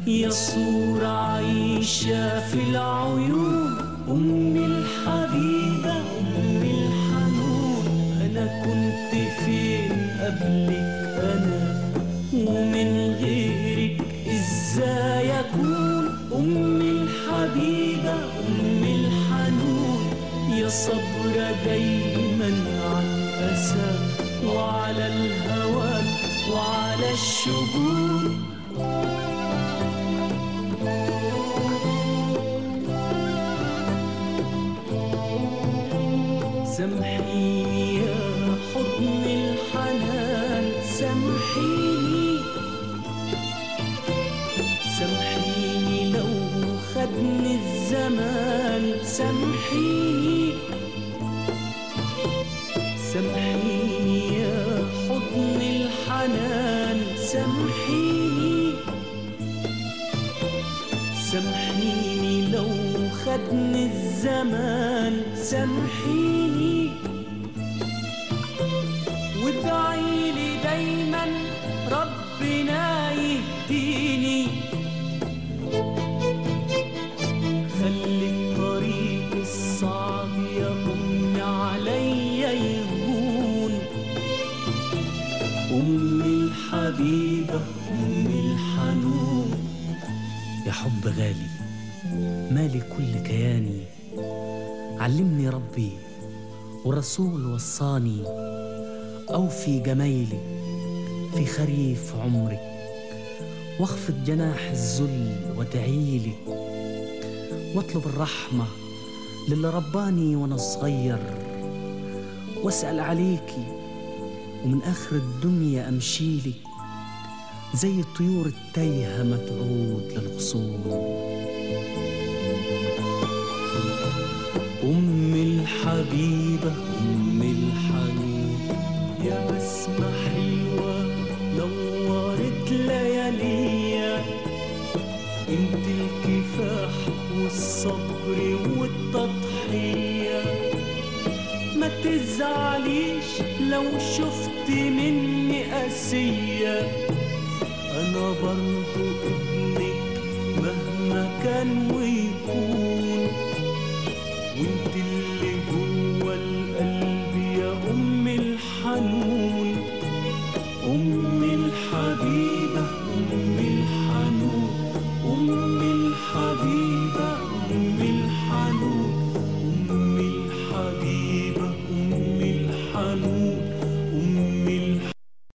يا صورة عايشة في العيون أمي الحبيبة أمي الحنون أنا كنت فين قبلك أنا ومن غيرك إزاي أكون أمي الحبيبة أمي الحنون يا صبرة دايما على الأسى وعلى الهوى وعلى الشجون سامحيني يا حضن الحنان سامحيني سامحيني لو خدني الزمان سامحيني سامحيني يا حضن الحنان سامحيني سامحيني لو خدني الزمان سامحيني وادعيلي دايما ربنا يهديني خلي الطريق الصعب يا أمي عليا يهون أمي الحبيبة أمي الحنون يا حب غالي مالي كل كياني علمني ربي والرسول وصاني أوفي جمايلي في خريف عمرك واخفض جناح الذل وادعيلي واطلب الرحمة للي رباني وانا صغير واسأل عليكي ومن آخر الدنيا أمشيلي زي الطيور التايهة ما تعود للغصون أمي الحبيبة أمي الحنون يا بسمة حلوة نورت لياليا انت الكفاح والصبر والتضحية ما تزعليش لو شفت مني قاسية أنا برضو